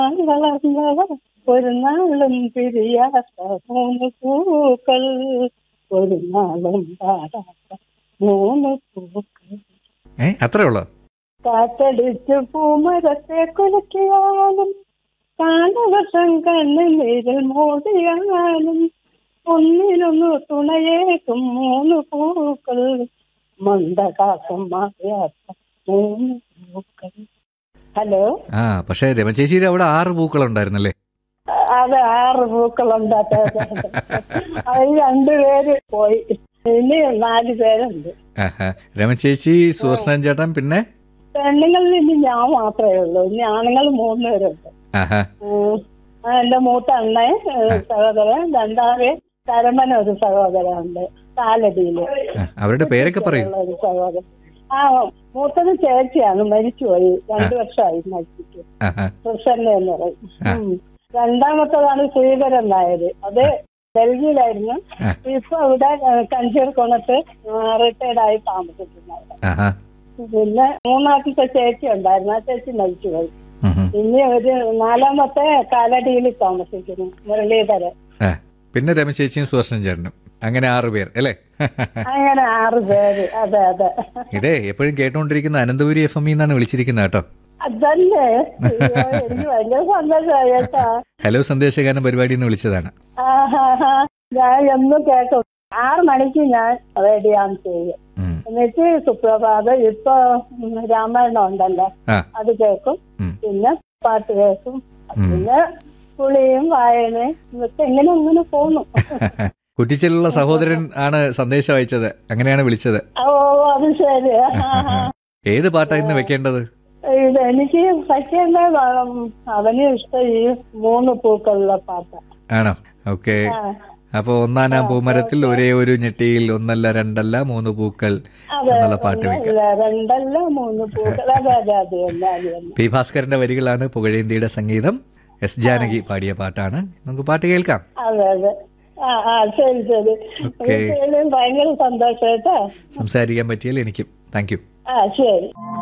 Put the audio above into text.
വളർന്നവ ഒരു നാളും പിരിയാത്ത മൂന്ന് പൂക്കൾ ഒരു നാളും പാടാത്ത മൂന്ന് പൂക്കൾ ഏ അത്രേ ഉള്ളോ കാറ്റടിച്ച് പൂമരത്തെ കുലക്കിയാലും കാലവശം കണ്ണുനീരിൽ മോടിയാലും ഒന്നിനൊന്നു തുണയേക്കും മൂന്ന് പൂക്കൾ മന്ദകാസം മാറിയാത്ത മൂന്ന് പൂക്കൾ ഹലോ ആ പക്ഷെ രമചേച്ചിയുടെ അവിടെ ആറ് പൂക്കളുണ്ടായിരുന്നല്ലേ അത് ആറ് പൂക്കളുണ്ട് അതെ, അതെ, അതെ. അതിൽ രണ്ടുപേര് പോയി ഇനി നാല് പേരുണ്ട് ആഹാ രമചേച്ചി സുദർശനൻ ചേട്ടൻ പിന്നെ പെണ്ണുങ്ങളിൽ ഇനി ഞാൻ മാത്രമേ ഉള്ളൂ ഇനി ആണുങ്ങൾ മൂന്ന് പേരുണ്ട് ആഹാ ഉം. ആ, എന്റെ മൂത്ത അണ്ണൻ ഏഹ്, സഹോദരൻ രണ്ടാമത് കരമന ഒരു സഹോദരനുണ്ട് കാലടിയില് ആ, അവരുടെ പേരൊക്കെ പറയൂ ഉള്ള ഒരു സഹോദരൻ ആ മൂത്തത് ചേച്ചിയാണ് മരിച്ചുപോയി രണ്ടു വർഷമായി മരിച്ചിട്ട് ആഹാ പ്രസന്ന എന്ന് പറയും ആ. ഉം. രണ്ടാമത്തതാണ് ശ്രീധരൻ നായർ അത് ഡൽഹിയിലായിരുന്നു ആ. ഇപ്പൊ ഇവിടെ കഞ്ചൂർ കൊണത്ത് റിട്ടയർഡ് ആയി താമസിക്കുന്നത് ആഹാ പിന്നെ മൂന്നാമത്തെ ചേച്ചി ഉണ്ടായിരുന്നു ആ ചേച്ചി മരിച്ചുപോയി ഉം, ഉം. ഇനി ഒരു നാലാമത്തെ കാലടിയിൽ താമസിക്കുന്നു മുരളീധരൻ ആ പിന്നെ രമചേച്ചിയും സുദർശനൻ ചേട്ടനും അങ്ങനെ ആറ് പേർ അല്ലേ അങ്ങനെ ആറ് പേര് അതെ അതെ ഇതേ എപ്പോഴും കേട്ടുകൊണ്ടിരിക്കുന്ന അനന്തപുരി എഫ് എം എന്നാണ് വിളിച്ചിരിക്കുന്നത് കേട്ടോ അതല്ലേ അയ്യോ, എനിക്ക് ഭയങ്കര സന്തോഷമായി കേട്ടാ ഹലോ സന്ദേശഗാനം പരിപാടി എന്ന് വിളിച്ചതാണ് ആഹാഹാ. ഞാൻ എന്നും കേൾക്കും ആറ് മണിക്ക് ഞാൻ റെഡിയാൻ ചെയ്യും ഉം. എന്നിട്ട് സുപ്രഭാതം ഇപ്പൊ ഉം, രാമായണം ഉണ്ടല്ലോ ആ അത് കേൾക്കും ഉം. പിന്നെ പാട്ട് കേൾക്കും ഉം. പിന്നെ കുളിയും വായനയും ഇതൊക്കെ ഇങ്ങനെ ഇങ്ങനെ പോന്നു കുറ്റിച്ചലുള്ള സഹോദരൻ ആണ് സന്ദേശം അയച്ചത് അങ്ങനെയാണ് വിളിച്ചത് ഓ അത് ശരി ആഹാഹാ. ഏത് പാട്ടാ ഇന്ന് വെക്കേണ്ടത് ഇത് എനിക്ക് പറ്റിയ അവന് ഇഷ്ടം ഈ മൂന്ന് പൂക്കളുള്ള പാട്ട് ആണോ ഓക്കെ അപ്പൊ ഒന്നാനാം പൂമരത്തിൽ ഒരേ ഒരു ഞെട്ടിയിൽ ഒന്നല്ല രണ്ടല്ല മൂന്ന് പൂക്കൾ അതെ എന്നുള്ള പാട്ട് വെക്കാം ഒന്നല്ല, രണ്ടല്ല മൂന്ന് പൂക്കൾ അതെ അതെ അതെ അതെ അതെ അതെ പി ഭാസ്കരന്റെ വരികളാണ് പുകഴേന്തിയുടെ സംഗീതം എസ് ജാനകി പാടിയ പാട്ടാണ് നമുക്ക് പാട്ട് കേൾക്കാം അതെ അതെ ആ ആ ശരി ശരി ഓക്കേ. വിളിച്ചതിലും ഭയങ്കര സന്തോഷം കേട്ടോ സംസാരിക്കാൻ പറ്റിയാൽ എനിക്കും താങ്ക് യു ആ ശരി